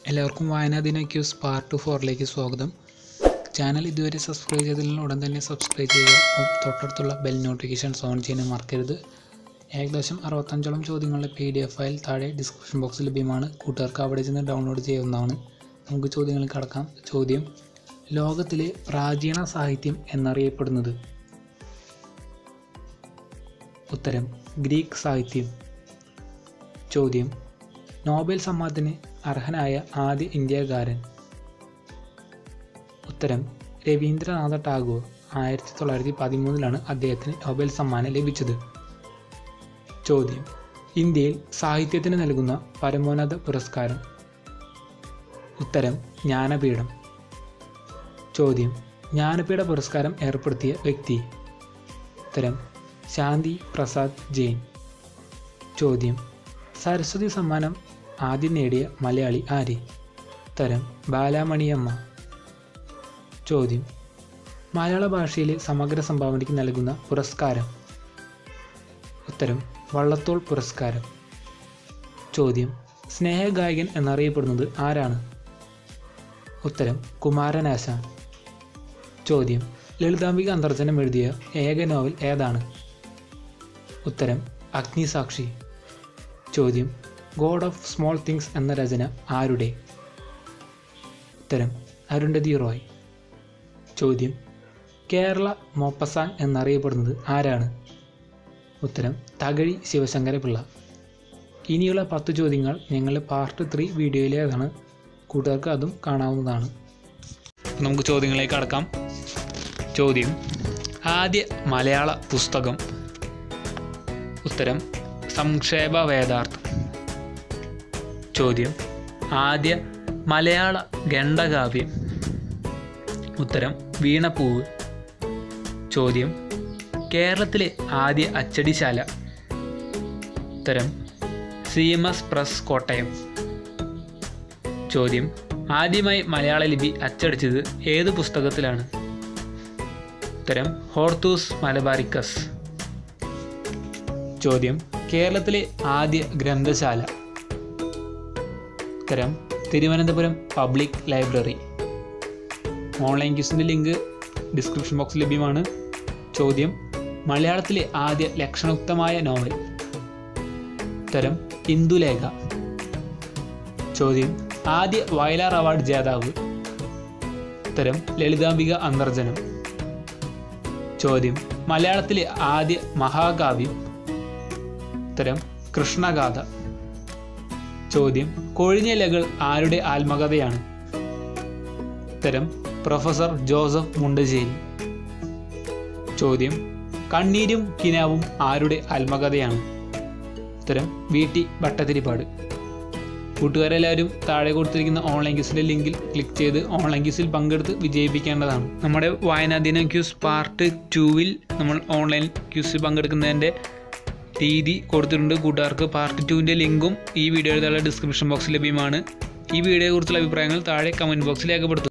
എല്ലാവർക്കും വായനാ ദിന ക്യൂസ് പാർട്ട് ഫോറിലേക്ക് സ്വാഗതം ചാനൽ ഇതുവരെ സബ്സ്ക്രൈബ് ചെയ്തതിൽ ഉടൻ തന്നെ സബ്സ്ക്രൈബ് ചെയ്യുക ഒപ്പം തൊട്ടടുത്തുള്ള ബെൽ നോട്ടിഫിക്കേഷൻസ് ഓൺ ചെയ്യാൻ മറക്കരുത് ഏകദേശം അറുപത്തഞ്ചോളം ചോദ്യങ്ങളുടെ പി ഡി എഫ് ഫയൽ താഴെ ഡിസ്ക്രിപ്ഷൻ ബോക്സിൽ ലഭ്യമാണ് കൂട്ടുകാർക്ക് അവിടെ ചെന്ന് ഡൗൺലോഡ് ചെയ്യാവുന്നതാണ് നമുക്ക് ചോദ്യങ്ങളിൽ കടക്കാം ചോദ്യം ലോകത്തിലെ പ്രാചീന സാഹിത്യം എന്നറിയപ്പെടുന്നത് ഉത്തരം ഗ്രീക്ക് സാഹിത്യം ചോദ്യം നോബൽ സമ്മാനത്തിന് അർഹനായ ആദ്യ ഇന്ത്യക്കാരൻ ഉത്തരം രവീന്ദ്രനാഥ ടാഗോർ ആയിരത്തി തൊള്ളായിരത്തി പതിമൂന്നിലാണ് അദ്ദേഹത്തിന് നൊബേൽ സമ്മാനം ലഭിച്ചത് ചോദ്യം ഇന്ത്യയിൽ സാഹിത്യത്തിന് നൽകുന്ന പരമോന്നത പുരസ്കാരം ഉത്തരം ജ്ഞാനപീഠം ചോദ്യം ജ്ഞാനപീഠ പുരസ്കാരം ഏർപ്പെടുത്തിയ വ്യക്തി ഉത്തരം ശാന്തി പ്രസാദ് ജെയിൻ ചോദ്യം സരസ്വതി സമ്മാനം ആദ്യം നേടിയ മലയാളി ആര് ഉത്തരം ബാലാമണിയമ്മ ചോദ്യം മലയാള ഭാഷയിലെ സമഗ്ര സംഭാവനയ്ക്ക് നൽകുന്ന പുരസ്കാരം ഉത്തരം വള്ളത്തോൾ പുരസ്കാരം ചോദ്യം സ്നേഹഗായകൻ എന്നറിയപ്പെടുന്നത് ആരാണ് ഉത്തരം കുമാരനാശാൻ ചോദ്യം ലളിതാംബിക അന്തർജനം എഴുതിയ ഏക നോവൽ ഏതാണ് ഉത്തരം അഗ്നിസാക്ഷി ചോദ്യം ഗോഡ് ഓഫ് സ്മോൾ തിങ്സ് എന്ന രചന ആരുടെ ഉത്തരം അരുന്ധതി റോയ് ചോദ്യം കേരള മോപ്പസാൻ എന്നറിയപ്പെടുന്നത് ആരാണ് ഉത്തരം തകഴി ശിവശങ്കരപിള്ള ഇനിയുള്ള പത്ത് ചോദ്യങ്ങൾ ഞങ്ങളുടെ പാർട്ട് ത്രീ വീഡിയോയിലേതാണ് കൂട്ടുകാർക്ക് അതും കാണാവുന്നതാണ് നമുക്ക് ചോദ്യങ്ങളിലേക്ക് കടക്കാം ചോദ്യം ആദ്യ മലയാള പുസ്തകം ഉത്തരം സംക്ഷേപ വേദാർത്ഥം ചോദ്യം ആദ്യ മലയാള ഖണ്ഡകാവ്യം ഉത്തരം വീണപ്പൂവ് ചോദ്യം കേരളത്തിലെ ആദ്യ അച്ചടിശാല ഉത്തരം C M S press Kottayam ചോദ്യം ആദ്യമായി മലയാള ലിപി അച്ചടിച്ചത് ഏത് പുസ്തകത്തിലാണ് ഉത്തരം ഹോർത്തൂസ് മലബാറിക്കസ് ചോദ്യം കേരളത്തിലെ ആദ്യ ഗ്രന്ഥശാല ഉത്തരം തിരുവനന്തപുരം പബ്ലിക് ലൈബ്രറി ഓൺലൈൻ ക്യൂസിൻ്റെ ലിങ്ക് ഡിസ്ക്രിപ്ഷൻ ബോക്സിൽ ലഭ്യമാണ് ചോദ്യം മലയാളത്തിലെ ആദ്യ ലക്ഷണയുക്തമായ നോവൽ ഉത്തരം ഇന്ദുലേഖ ചോദ്യം ആദ്യ വയലാർ അവാർഡ് ജേതാവ് ഉത്തരം ലളിതാംബിക അന്തർജനം ചോദ്യം മലയാളത്തിലെ ആദ്യ മഹാകാവ്യം ഉത്തരം കൃഷ്ണഗാഥ ചോദ്യം കൊഴിഞ്ഞിലകൾ ആരുടെ ആത്മകഥയാണ് ഉത്തരം പ്രൊഫസർ ജോസഫ് മുണ്ടശ്ശേരി ചോദ്യം കണ്ണീരും കിനാവും ആരുടെ ആത്മകഥയാണ് ഉത്തരം വി ടി ഭട്ടതിരിപ്പാട് കൂട്ടുകാരെല്ലാവരും താഴെ കൊടുത്തിരിക്കുന്ന ഓൺലൈൻ ക്യൂസിലെ ലിങ്കിൽ ക്ലിക്ക് ചെയ്ത് ഓൺലൈൻ ക്യൂസിൽ പങ്കെടുത്ത് വിജയിപ്പിക്കേണ്ടതാണ് നമ്മുടെ വായനാ ദിന ക്യൂസ് പാർട്ട് ടൂവിൽ നമ്മൾ ഓൺലൈൻ ക്യൂസിൽ പങ്കെടുക്കുന്നതിൻ്റെ രീതി കൊടുത്തിട്ടുണ്ട് കൂട്ടുകാർക്ക് പാർട്ട് ടുവിൻ്റെ ലിങ്കും ഈ വീഡിയോയുടെ താഴെ ഡിസ്ക്രിപ്ഷൻ ബോക്സിൽ ലഭ്യമാണ് ഈ വീഡിയോയെക്കുറിച്ചുള്ള അഭിപ്രായങ്ങൾ താഴെ കമൻറ്റ് ബോക്സിൽ രേഖപ്പെടുത്തുക